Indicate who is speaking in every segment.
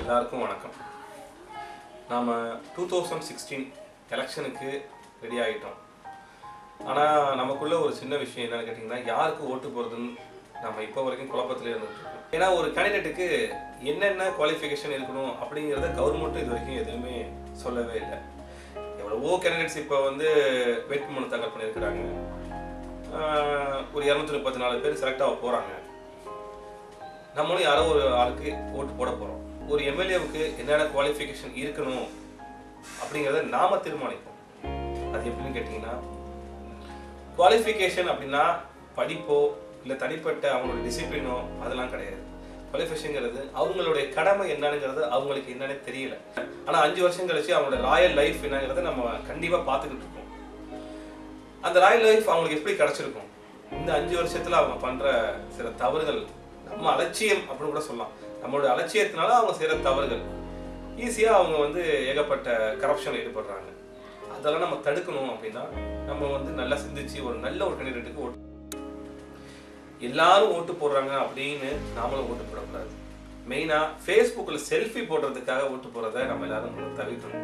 Speaker 1: எல்லாருக்கும் வணக்கம் நாம் டூ தௌசண்ட் சிக்ஸ்டீன் எலெக்ஷனுக்கு ரெடி ஆகிட்டோம் ஆனால் நமக்குள்ள ஒரு சின்ன விஷயம் என்னன்னு கேட்டிங்கன்னா யாருக்கு ஓட்டு போகிறதுன்னு நம்ம இப்போ வரைக்கும் குழப்பத்தில் இருந்துட்டு இருக்கோம் ஏன்னா ஒரு கேண்டிடேட்டுக்கு என்னென்ன குவாலிஃபிகேஷன் இருக்கணும் அப்படிங்கிறத கவர்மெண்ட்டும் இது வரைக்கும் எதுவுமே சொல்லவே இல்லை எவ்வளவோ கேண்டிடேட்ஸ் இப்போ வந்து வேட்புமனு தாக்கல் பண்ணியிருக்கிறாங்க ஆஹ் ஒரு இரநூத்தி முப்பத்தி நாலு பேர் செலக்ட் ஆக போகிறாங்க நம்மளும் யாரோ ஒரு ஆளுக்கு ஓட்டு போட போகிறோம் ஒரு எம்எல்ஏவுக்கு என்னென்ன குவாலிஃபிகேஷன் இருக்கணும் அப்படிங்கிறத நாம தீர்மானிப்போம் அது எப்படின்னு கேட்டிங்கன்னா குவாலிஃபிகேஷன் அப்படின்னா படிப்போ இல்லை தனிப்பட்ட அவங்களோட டிசிப்ளினோ அதெல்லாம் கிடையாது குவாலிஃபிகேஷன்ங்கிறது அவங்களுடைய கடமை என்னங்கிறது அவங்களுக்கு என்னன்னு தெரியல ஆனால் அஞ்சு வருஷம் கழிச்சு அவங்களோட ராயல் லைஃப் என்னங்கிறத நம்ம கண்டிப்பாக பார்த்துக்கிட்டு இருக்கோம் அந்த ராயல் லைஃப் அவங்களுக்கு எப்படி கிடைச்சிருக்கும் இந்த அஞ்சு வருஷத்துல அவங்க பண்ற சில தவறுகள் நம்ம அலட்சியம் அப்படின்னு கூட சொல்லலாம் நம்மளோட அலட்சியத்தினால அவங்க செய்யற தவறுகள் ஈஸியா அவங்க வந்து ஏகப்பட்ட கரப்ஷன்ல ஈடுபடுறாங்க அதெல்லாம் நம்ம தடுக்கணும் அப்படின்னா நம்ம வந்து நல்லா சிந்திச்சு ஒரு நல்ல ஒரு கேண்டிடேட்டுக்கு ஓட்டு எல்லாரும் ஓட்டு போடுறாங்க அப்படின்னு நாமளும் ஓட்டு போடக்கூடாது மெயினா ஃபேஸ்புக்கில் செல்ஃபி போடுறதுக்காக ஓட்டு போடுறத நம்ம எல்லாரும் முதல்ல தவிர்க்கணும்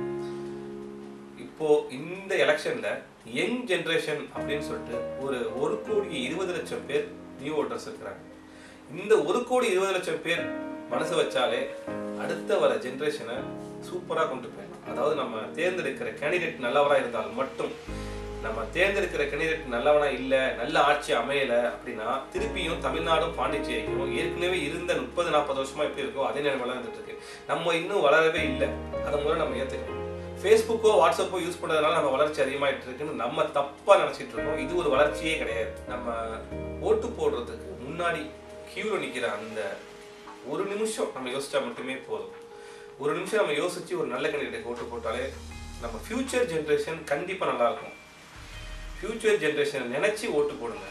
Speaker 1: இப்போ இந்த எலெக்ஷன்ல யங் ஜெனரேஷன் அப்படின்னு சொல்லிட்டு ஒரு ஒரு கோடி இருபது லட்சம் பேர் நியூ ஓட்டர்ஸ் இருக்கிறாங்க இந்த ஒரு கோடி இருபது லட்சம் பேர் மனசு வச்சாலே அடுத்த வர ஜெனரேஷனை சூப்பரா கொண்டு போயிடலாம் அதாவது நம்ம தேர்ந்தெடுக்கிற கேண்டிடேட் நல்லவரா இருந்தால் மட்டும் நம்ம தேர்ந்தெடுக்கிற கேண்டிடேட் நல்லவனா இல்ல நல்ல ஆட்சி அமையல அப்படின்னா திருப்பியும் தமிழ்நாடும் பாண்டிச்சேரிக்கும் ஏற்கனவே இருந்த முப்பது நாற்பது வருஷமா எப்படி இருக்கோ அதே நிலைமையில இருந்துட்டு இருக்கு நம்ம இன்னும் வளரவே இல்லை அதை முதல்ல நம்ம ஏத்துக்கணும் ஃபேஸ்புக்கோ வாட்ஸ்அப்போ யூஸ் பண்ணுறதுனால நம்ம வளர்ச்சி அதிகமாயிட்டு இருக்குன்னு நம்ம தப்பா நினைச்சிட்டு இருக்கோம் இது ஒரு வளர்ச்சியே கிடையாது நம்ம ஓட்டு போடுறதுக்கு முன்னாடி கியூல நிக்கிற அந்த ஒரு நிமிஷம் நம்ம யோசிச்சா மட்டுமே போதும் ஒரு நிமிஷம் நம்ம யோசிச்சு ஒரு நல்ல கேண்டிடேட் ஓட்டு போட்டாலே நம்ம ஃபியூச்சர் ஜென்ரேஷன் கண்டிப்பா நல்லா இருக்கும் ஃபியூச்சர் ஜென்ரேஷன் நினைச்சு ஓட்டு போடுங்க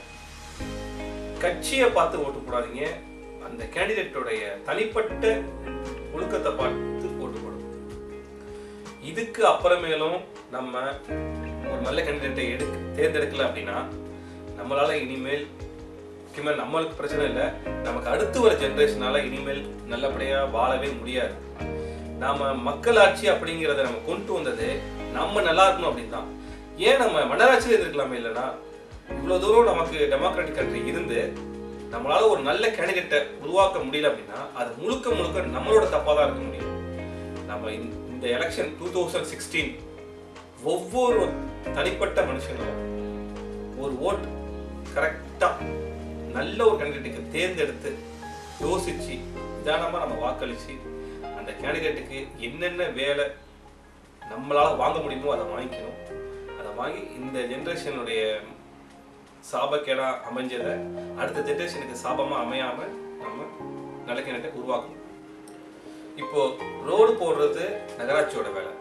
Speaker 1: கட்சியை பார்த்து ஓட்டு போடாதீங்க அந்த கேண்டிடேட்டோடைய தனிப்பட்ட ஒழுக்கத்தை பார்த்து ஓட்டு போடுங்க இதுக்கு அப்புறமேலும் நம்ம ஒரு நல்ல கேண்டிடேட்டை எடுக்க தேர்ந்தெடுக்கல அப்படின்னா நம்மளால இனிமேல் முக்கியமாக நம்மளுக்கு பிரச்சனை இல்லை நமக்கு அடுத்து வர ஜென்ரேஷனால இனிமேல் நல்லபடியா வாழவே முடியாது நாம மக்களாட்சி அப்படிங்கிறத நம்ம கொண்டு வந்தது நம்ம நல்லா இருக்கணும் அப்படின்னு தான் ஏன் நம்ம மன்னராட்சியில் இருந்திருக்கலாமே இல்லைன்னா இவ்வளோ தூரம் நமக்கு டெமோக்ராட்டிக் கண்ட்ரி இருந்து நம்மளால ஒரு நல்ல கேண்டிடேட்டை உருவாக்க முடியல அப்படின்னா அது முழுக்க முழுக்க நம்மளோட தப்பாக தான் இருக்க முடியும் நம்ம இந்த- இந்த எலெக்ஷன் டூ தௌசண்ட் சிக்ஸ்டீன் ஒவ்வொரு தனிப்பட்ட மனுஷங்களும் ஒரு ஓட் கரெக்டா நல்ல ஒரு கேண்டிடேட்டுக்கு தேர்ந்தெடுத்து யோசிச்சு நிதானமா நம்ம வாக்களிச்சு அந்த கேண்டிடேட்டுக்கு என்னென்ன வேலை நம்மளால வாங்க முடியுமோ அதை வாங்கிக்கணும் அதை வாங்கி இந்த ஜென்ரேஷனுடைய சாபக்கேடா அமைஞ்சதை அடுத்த ஜென்ரேஷனுக்கு சாபமா அமையாம நம்ம நல்ல கேண்டிடேட்டை உருவாக்கணும் இப்போ ரோடு போடுறது நகராட்சியோட வேலை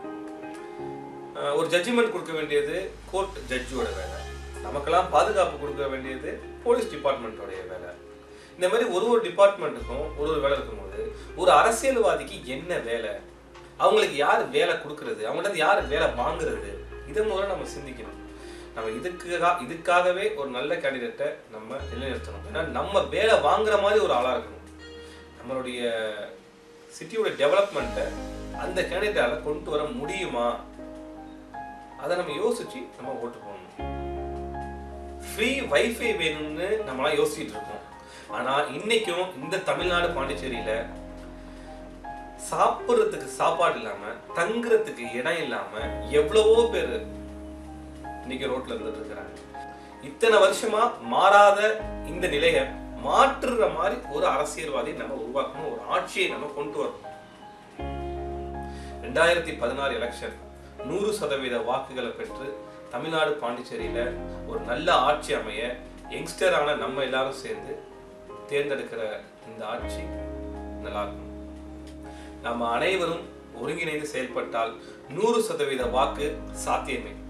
Speaker 1: அஹ் ஒரு ஜட்ஜ்மெண்ட் கொடுக்க வேண்டியது கோர்ட் ஜட்ஜோட வேலை நமக்கெல்லாம் பாதுகாப்பு கொடுக்க வேண்டியது போலீஸ் டிபார்ட்மெண்ட்டோடைய வேலை இந்த மாதிரி ஒரு ஒரு டிபார்ட்மெண்ட்டுக்கும் ஒரு ஒரு வேலை இருக்கும்போது ஒரு அரசியல்வாதிக்கு என்ன வேலை அவங்களுக்கு யார் வேலை கொடுக்கறது அவங்கள்ட்ட யார் வேலை வாங்குறது இதை முதல்ல நம்ம சிந்திக்கணும் நம்ம இதுக்காக இதுக்காகவே ஒரு நல்ல கேண்டிடேட்டை நம்ம நிலைநிறுத்தணும் ஏன்னா நம்ம வேலை வாங்குற மாதிரி ஒரு ஆளா இருக்கணும் நம்மளுடைய சிட்டியோட டெவலப்மெண்ட்டை அந்த கேண்டிடேட்டால கொண்டு வர முடியுமா அதை நம்ம யோசிச்சு நம்ம ஓட்டு போடணும் ஃப்ரீ வைஃபை வேணும்னு நம்மளாம் யோசிச்சுட்டு இருக்கோம் ஆனா இன்னைக்கும் இந்த தமிழ்நாடு பாண்டிச்சேரியில சாப்பிட்றதுக்கு சாப்பாடு இல்லாம தங்குறதுக்கு இடம் இல்லாம எவ்வளவோ பேர் இன்னைக்கு ரோட்ல இருந்துட்டு இருக்கிறாங்க இத்தனை வருஷமா மாறாத இந்த நிலையை மாற்றுற மாதிரி ஒரு அரசியல்வாதி நம்ம உருவாக்கணும் ஒரு ஆட்சியை நம்ம கொண்டு வரணும் ரெண்டாயிரத்தி பதினாறு எலெக்ஷன் நூறு சதவீத வாக்குகளை பெற்று தமிழ்நாடு பாண்டிச்சேரியில ஒரு நல்ல ஆட்சி அமைய யங்ஸ்டரான நம்ம எல்லாரும் சேர்ந்து தேர்ந்தெடுக்கிற இந்த ஆட்சி நல்லா இருக்கும் நம்ம அனைவரும் ஒருங்கிணைந்து செயல்பட்டால் நூறு சதவீத வாக்கு சாத்தியமே